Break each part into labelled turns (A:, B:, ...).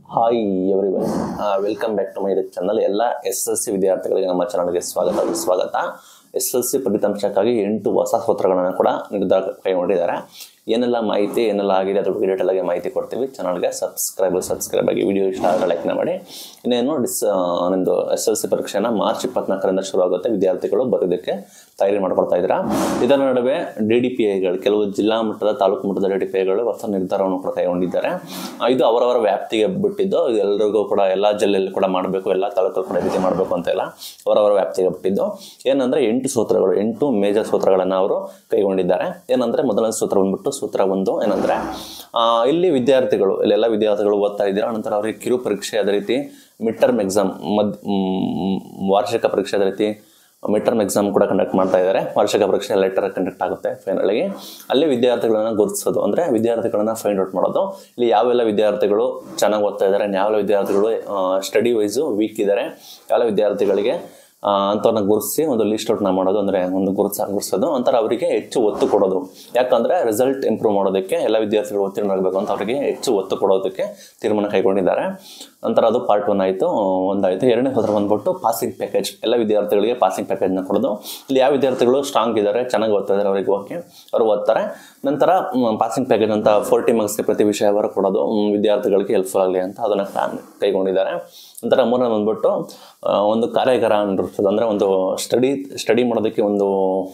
A: hi everyone welcome back to my channel ಎಲ್ಲ S L C ವಿದ್ಯಾರ್ಥಿಗಳಿಗೆ ನಮ್ಮ ಚಾನಲ್ಗೆ ಸ್ವಾಗತ ಸ್ವಾಗತ ಎಸ್ ಎಲ್ ಸಿ ಫಲಿತಾಂಶಕ್ಕಾಗಿ ಎಂಟು ಹೊಸ ಸೂತ್ರಗಳನ್ನು ಕೂಡ ನಿರ್ಧಾರ ಕೈಗೊಂಡಿದ್ದಾರೆ ಏನೆಲ್ಲ ಮಾಹಿತಿ ಏನೆಲ್ಲ ಆಗಿದೆ ಅದ್ರ ಬಗ್ಗೆ ಡೀಟೇಲ್ ಆಗಿ ಮಾಹಿತಿ ಕೊಡ್ತೀವಿ ಚಾನಲ್ಗೆ ಸಬ್ಸ್ಕ್ರೈಬ್ ಸಬ್ಸ್ಕ್ರೈಬ್ ಆಗಿ ವಿಡಿಯೋ ಇಷ್ಟ ಆದರೆ ಲೈಕ್ನ ಮಾಡಿ ಇನ್ನೇನು ಡಿಸ್ ನಿಮ್ಮದು ಎಸ್ ಎಲ್ ಸಿ ಪರೀಕ್ಷೆನ ಮಾರ್ಚ್ ಇಪ್ಪತ್ನಾಲ್ಕರಿಂದ ಶುರು ಆಗುತ್ತೆ ವಿದ್ಯಾರ್ಥಿಗಳು ಬರೋದಕ್ಕೆ ತಯಾರಿ ಮಾಡ್ಕೊಳ್ತಾ ಇದ್ದೀರಾ ಇದರ ನಡುವೆ ಡಿ ಡಿ ಪಿ ಐಗಳು ಕೆಲವು ಜಿಲ್ಲಾ ಮಟ್ಟದ ತಾಲೂಕು ಮಟ್ಟದ ಡಿ ಡಿ ಪಿ ಐಗಳು ಹೊಸ ನಿರ್ಧಾರವನ್ನು ಕೂಡ ಕೈಗೊಂಡಿದ್ದಾರೆ ಆ, ಇದು ಅವರವರ ವ್ಯಾಪ್ತಿಗೆ ಬಿಟ್ಟಿದ್ದು ಇದು ಎಲ್ಲರಿಗೂ ಕೂಡ ಎಲ್ಲ ಜಿಲ್ಲೆಯಲ್ಲಿ ಕೂಡ ಮಾಡಬೇಕು ಎಲ್ಲ ತಾಲೂಕು ಕೂಡ ಈ ರೀತಿ ಮಾಡಬೇಕು ಅಂತ ಇಲ್ಲ ಅವರವರ ವ್ಯಾಪ್ತಿಗೆ ಬಿಟ್ಟಿದ್ದು ಏನಂದ್ರೆ ಎಂಟು ಸೂತ್ರಗಳು ಎಂಟು ಮೇಜರ್ ಸೂತ್ರಗಳನ್ನು ಅವರು ಕೈಗೊಂಡಿದ್ದಾರೆ ಏನಂದ್ರೆ ಮೊದಲನೇ ಸೂತ್ರ ಬಂದ್ಬಿಟ್ಟು ಸೂತ್ರ ಒಂದು ಏನಂದ್ರೆ ಆ, ಇಲ್ಲಿ ವಿದ್ಯಾರ್ಥಿಗಳು ಇಲ್ಲೆಲ್ಲ ವಿದ್ಯಾರ್ಥಿಗಳು ಓದ್ತಾ ಇದ್ದೀರಾ ನಂತರ ಅವರಿಗೆ ಕಿರು ಪರೀಕ್ಷೆ ಅದೇ ರೀತಿ ಮಿಡ್ ಟರ್ಮ್ ಎಕ್ಸಾಮ್ ಮದ್ ಮ್, ವಾರ್ಷಿಕ ಪರೀಕ್ಷೆ ಅದೇ ರೀತಿ ಮಿಡ್ ಟರ್ಮ್ ಎಕ್ಸಾಮ್ ಕೂಡ ಕಂಡಕ್ಟ್ ಮಾಡ್ತಾ ಇದ್ದಾರೆ ವಾರ್ಷಿಕ ಪರೀಕ್ಷೆ ಲೆಟರ್ ಕಂಡಕ್ಟ್ ಆಗುತ್ತೆ ಫೈನಲ್ ಆಗಿ ಅಲ್ಲಿ ವಿದ್ಯಾರ್ಥಿಗಳನ್ನ ಗುರುತಿಸೋದು ಅಂದ್ರೆ ವಿದ್ಯಾರ್ಥಿಗಳನ್ನ ಫೈಂಡ್ ಔಟ್ ಮಾಡೋದು ಇಲ್ಲಿ ಯಾವೆಲ್ಲ ವಿದ್ಯಾರ್ಥಿಗಳು ಚೆನ್ನಾಗಿ ಓದ್ತಾ ಇದ್ದಾರೆ ಯಾವೆಲ್ಲ ವಿದ್ಯಾರ್ಥಿಗಳು ಸ್ಟಡಿ ವೈಸು ವೀಕ್ ಇದ್ದಾರೆ ಯಾವೆಲ್ಲ ವಿದ್ಯಾರ್ಥಿಗಳಿಗೆ ಆ, ಅಂಥವ್ರನ್ನ ಗುರುತಿಸಿ ಒಂದು ಲಿಸ್ಟ್ ಔಟ್ನ ಮಾಡೋದು ಅಂದರೆ ಒಂದು ಗುರುತಿಸ ಗುರುತಿಸೋದು ಒಂಥರ ಅವರಿಗೆ ಹೆಚ್ಚು ಒತ್ತು ಕೊಡೋದು ಯಾಕಂದರೆ ರಿಸಲ್ಟ್ ಇಂಪ್ರೂವ್ ಮಾಡೋದಕ್ಕೆ ಎಲ್ಲ ವಿದ್ಯಾರ್ಥಿಗಳು ಉತ್ತೀರ್ಣರಾಗಬೇಕು ಅಂತ ಅವರಿಗೆ ಹೆಚ್ಚು ಒತ್ತು ಕೊಡೋದಕ್ಕೆ ತೀರ್ಮಾನ ಕೈಗೊಂಡಿದ್ದಾರೆ ನಂತರ ಅದು ಪಾರ್ಟ್ ಒನ್ ಆಯಿತು ಒಂದಾಯಿತು ಎರಡನೇ ಸೂತ್ರ ಬಂದ್ಬಿಟ್ಟು ಪಾಸಿಂಗ್ ಪ್ಯಾಕೇಜ್ ಎಲ್ಲ ವಿದ್ಯಾರ್ಥಿಗಳಿಗೆ ಪಾಸಿಂಗ್ ಪ್ಯಾಕೇಜ್ನ ಕೊಡೋದು ಇಲ್ಲಿ ಯಾವ ವಿದ್ಯಾರ್ಥಿಗಳು ಸ್ಟ್ರಾಂಗ್ ಇದ್ದಾರೆ ಚೆನ್ನಾಗಿ ಓದ್ತಾ ಇದ್ದಾರೆ ಅವರಿಗೆ ಓಕೆ ಅವರು ಓದ್ತಾರೆ ನಂತರ ಪಾಸಿಂಗ್ ಪ್ಯಾಕೇಜ್ ಅಂತ ಫೋರ್ಟಿ ಮಾರ್ಕ್ಸ್ಗೆ ಪ್ರತಿ ವಿಷಯವರು ಕೊಡೋದು ಮ್, ವಿದ್ಯಾರ್ಥಿಗಳಿಗೆ ಹೆಲ್ಪ್ಫುಲ್ ಆಗಲಿ ಅಂತ ಅದನ್ನು ಪ್ಲಾನ್ ಕೈಗೊಂಡಿದ್ದಾರೆ ನಂತರ ಮೂರನೇ ಬಂದ್ಬಿಟ್ಟು ಆ, ಒಂದು ಕಾರ್ಯಾಗಾರ ಅಂದಿರ್ತದೆ ಅಂದರೆ ಒಂದು ಸ್ಟಡಿ ಸ್ಟಡಿ ಮಾಡೋದಕ್ಕೆ ಒಂದು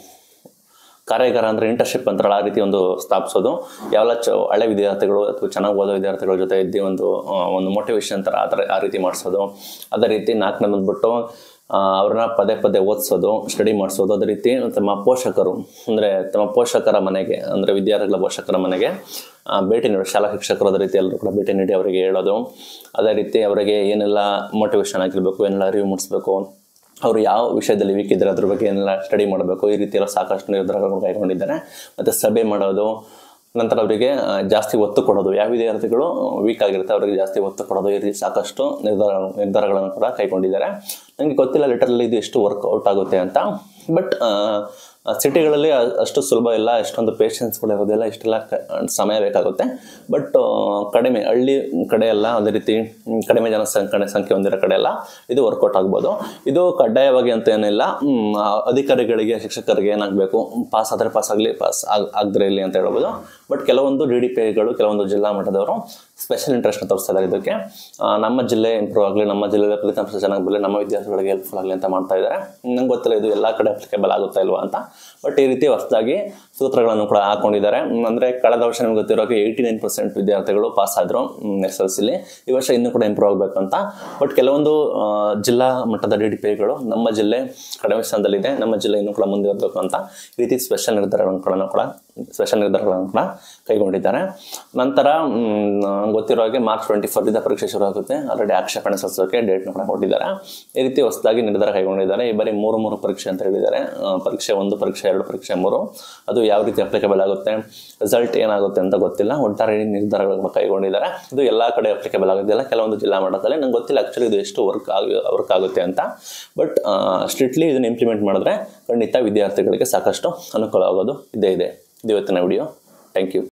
A: ಕಾರ್ಯಾಗಾರ ಅಂದರೆ ಇಂಟರ್ನ್ಶಿಪ್ ಅಂತಾರಲ್ಲ ಆ ರೀತಿ ಒಂದು ಸ್ಥಾಪಿಸೋದು ಯಾವೆಲ್ಲ ಚ ಹಳೆ ವಿದ್ಯಾರ್ಥಿಗಳು ಅಥವಾ ಚೆನ್ನಾಗಿ ಓದೋ ವಿದ್ಯಾರ್ಥಿಗಳ ಜೊತೆ ಇದ್ದು ಒಂದು ಆ, ಒಂದು ಮೋಟಿವೇಶನ್ ಥರ ಆ ಥರ ಆ ರೀತಿ ಮಾಡಿಸೋದು ಅದೇ ರೀತಿ ನಾಲ್ಕನೇ ಬಂದ್ಬಿಟ್ಟು ಆ, ಅವ್ರನ್ನ ಪದೇ ಪದೇ ಓದಿಸೋದು ಸ್ಟಡಿ ಮಾಡಿಸೋದು ಅದೇ ರೀತಿ ತಮ್ಮ ಪೋಷಕರು ಅಂದರೆ ತಮ್ಮ ಪೋಷಕರ ಮನೆಗೆ ಅಂದರೆ ವಿದ್ಯಾರ್ಥಿಗಳ ಪೋಷಕರ ಮನೆಗೆ ಆ, ಭೇಟಿ ನೀಡಿ ಶಾಲಾ ಶಿಕ್ಷಕರು ಅದೇ ರೀತಿ ಎಲ್ಲರೂ ಕೂಡ ಭೇಟಿ ನೀಡಿ ಅವರಿಗೆ ಹೇಳೋದು ಅದೇ ರೀತಿ ಅವರಿಗೆ ಏನೆಲ್ಲ ಮೋಟಿವೇಶನ್ ಆಗಿರಬೇಕು ಏನೆಲ್ಲ ಅರಿವು ಮೂಡಿಸ್ಬೇಕು ಅವರು ಯಾವ ವಿಷಯದಲ್ಲಿ ವೀಕ್ ಇದ್ದಾರೆ ಅದ್ರ ಬಗ್ಗೆ ಏನೆಲ್ಲ ಸ್ಟಡಿ ಮಾಡಬೇಕು ಈ ರೀತಿ ಎಲ್ಲ ಸಾಕಷ್ಟು ನಿರ್ಧಾರಗಳನ್ನು ಕೈಗೊಂಡಿದ್ದಾರೆ ಮತ್ತು ಸಭೆ ಮಾಡೋದು ನಂತರ ಅವರಿಗೆ ಆ, ಜಾಸ್ತಿ ಒತ್ತು ಕೊಡೋದು ಯಾವ ವಿದ್ಯಾರ್ಥಿಗಳು ವೀಕ್ ಆಗಿರುತ್ತೆ ಅವರಿಗೆ ಜಾಸ್ತಿ ಒತ್ತು ಕೊಡೋದು ಈ ರೀತಿ ಸಾಕಷ್ಟು ನಿರ್ಧಾರ ನಿರ್ಧಾರಗಳನ್ನು ಕೂಡ ಕೈಗೊಂಡಿದ್ದಾರೆ ನನಗೆ ಗೊತ್ತಿಲ್ಲ ಲೆಟರಲ್ಲಿ ಇದು ಎಷ್ಟು ವರ್ಕ್ ಔಟ್ ಆಗುತ್ತೆ ಅಂತ ಬಟ್ ಸಿಟಿಗಳಲ್ಲಿ ಅಷ್ಟು ಸುಲಭ ಇಲ್ಲ ಎಷ್ಟೊಂದು ಪೇಷನ್ಸ್ ಕೂಡ ಇರೋದಿಲ್ಲ ಇಷ್ಟೆಲ್ಲ ಕ- ಸಮಯ ಬೇಕಾಗುತ್ತೆ ಬಟ್ ಕಡಿಮೆ ಹಳ್ಳಿ ಕಡೆ ಎಲ್ಲ ಅದೇ ರೀತಿ ಮ್, ಕಡಿಮೆ ಜನಸಂಖ್ಯೆ ಸಂಖ್ಯೆ ಹೊಂದಿರೋ ಕಡೆ ಎಲ್ಲ ಇದು ವರ್ಕೌಟ್ ಆಗ್ಬೋದು ಇದು ಕಡ್ಡಾಯವಾಗಿ ಅಂತ ಏನಿಲ್ಲ ಮ್, ಆ, ಅಧಿಕಾರಿಗಳಿಗೆ ಶಿಕ್ಷಕರಿಗೆ ಏನಾಗಬೇಕು ಪಾಸ್ ಆದರೆ ಪಾಸ್ ಆಗಲಿ ಪಾಸ್ ಆಗ್ ಆಗದ್ರೆ ಇಲ್ಲಿ ಅಂತ ಹೇಳ್ಬೋದು ಬಟ್ ಕೆಲವೊಂದು ಡಿ ಡಿ ಪಿ ಐಗಳು ಕೆಲವೊಂದು ಜಿಲ್ಲಾ ಮಟ್ಟದವರು ಸ್ಪೆಷಲ್ ಇಂಟ್ರೆಸ್ಟ್ ತೋರಿಸ್ತಾ ಇದ್ದಾರೆ ಇದಕ್ಕೆ ಆ, ನಮ್ಮ ಜಿಲ್ಲೆ ಇಂಪ್ರೂವ್ ಆಗಲಿ ನಮ್ಮ ಜಿಲ್ಲೆಯ ಫಲಿತಾಂಶ ಚೆನ್ನಾಗಿ ಬರಲಿ ನಮ್ಮ ವಿದ್ಯಾರ್ಥಿಗಳಿಗೆ ಹೆಲ್ಪ್ಫುಲ್ ಆಗಲಿ ಅಂತ ಮಾಡ್ತಾ ಇದ್ದಾರೆ ನಂಗೆ ಗೊತ್ತಿಲ್ಲ ಇದು ಎಲ್ಲ ಕಡೆ ಅಪ್ಲಿಕೇಬಲ್ ಆಗುತ್ತಾ ಇಲ್ವಾ ಅಂತ ಬಟ್ ಈ ರೀತಿ ಹೊಸದಾಗಿ ಸೂತ್ರಗಳನ್ನು ಕೂಡ ಹಾಕೊಂಡಿದ್ದಾರೆ ಮ್, ಅಂದ್ರೆ ಕಳೆದ ವರ್ಷ ನಿಮ್ಗೆ ಗೊತ್ತಿರೋಕೆ ಏಯ್ಟಿ ನೈನ್ ಪರ್ಸೆಂಟ್ ವಿದ್ಯಾರ್ಥಿಗಳು ಪಾಸ್ ಆದರು ಎಸ್ ಎಲ್ ಸಿಲಿ ಈ ವರ್ಷ ಇನ್ನೂ ಕೂಡ ಇಂಪ್ರೂವ್ ಆಗಬೇಕು ಅಂತ ಬಟ್ ಕೆಲವೊಂದು ಆ, ಜಿಲ್ಲಾ ಮಟ್ಟದ ಡಿ ಡಿ ಪಿ ಐಗಳು ನಮ್ಮ ಜಿಲ್ಲೆ ಕಡಿಮೆ ಸ್ಥಾನದಲ್ಲಿದೆ ನಮ್ಮ ಜಿಲ್ಲೆ ಇನ್ನೂ ಕೂಡ ಮುಂದೆ ಹೋಗಬೇಕು ಅಂತ ಈ ರೀತಿ ಸ್ಪೆಷಲ್ ನಿರ್ಧಾರಗಳನ್ನು ಕೂಡ ಸ್ಪೆಷಲ್ ನಿರ್ಧಾರಗಳನ್ನು ಕೂಡ ಕೈಗೊಂಡಿದ್ದಾರೆ ನಂತರ ಮ್, ಗೊತ್ತಿರೋ ಹಾಗೆ ಮಾರ್ಚ್ ಟ್ವೆಂಟಿ ಫೋರ್ದಿಂದ ಪರೀಕ್ಷೆ ಶುರು ಆಗುತ್ತೆ ಆಲ್ರೆಡಿ ಆಕ್ಷೇಪಣೆ ಸಲ್ಲಿಸೋಕೆ ಡೇಟ್ನ ಕೂಡ ಕೊಟ್ಟಿದ್ದಾರೆ ಈ ರೀತಿ ಹೊಸದಾಗಿ ನಿರ್ಧಾರ ಕೈಗೊಂಡಿದ್ದಾರೆ ಈ ಬಾರಿ ಮೂರು ಮೂರು ಪರೀಕ್ಷೆ ಅಂತ ಹೇಳಿದ್ದಾರೆ ಆ, ಪರೀಕ್ಷೆ ಒಂದು ಪರೀಕ್ಷೆ ಎರಡು ಪರೀಕ್ಷೆ ಮೂರು ಅದು ಯಾವ ರೀತಿ ಅಪ್ಲಿಕೇಬಲ್ ಆಗುತ್ತೆ ರಿಸಲ್ಟ್ ಏನಾಗುತ್ತೆ ಅಂತ ಗೊತ್ತಿಲ್ಲ ಒಟ್ಟಾರೆ ಈ ನಿರ್ಧಾರಗಳು ಕೂಡ ಕೈಗೊಂಡಿದ್ದಾರೆ ಇದು ಎಲ್ಲ ಕಡೆ ಅಪ್ಲಿಕೇಬಲ್ ಆಗೋದಿಲ್ಲ ಕೆಲವೊಂದು ಜಿಲ್ಲಾ ಮಟ್ಟದಲ್ಲಿ ನಂಗೆ ಗೊತ್ತಿಲ್ಲ ಆ್ಯಕ್ಚುಲಿ ಇದು ಎಷ್ಟು ವರ್ಕ್ ಆಗಿ ವರ್ಕ್ ಆಗುತ್ತೆ ಅಂತ ಬಟ್ ಸ್ಟ್ರಿಕ್ಟ್ಲಿ ಇದನ್ನು ಇಂಪ್ಲಿಮೆಂಟ್ ಮಾಡಿದ್ರೆ ಖಂಡಿತ ವಿದ್ಯಾರ್ಥಿಗಳಿಗೆ ಸಾಕಷ್ಟು ಅನುಕೂಲ ಆಗೋದು ಇದೇ ಇದೆ ಇದು ಇವತ್ತಿನ ವಿಡಿಯೋ ಥ್ಯಾಂಕ್ ಯು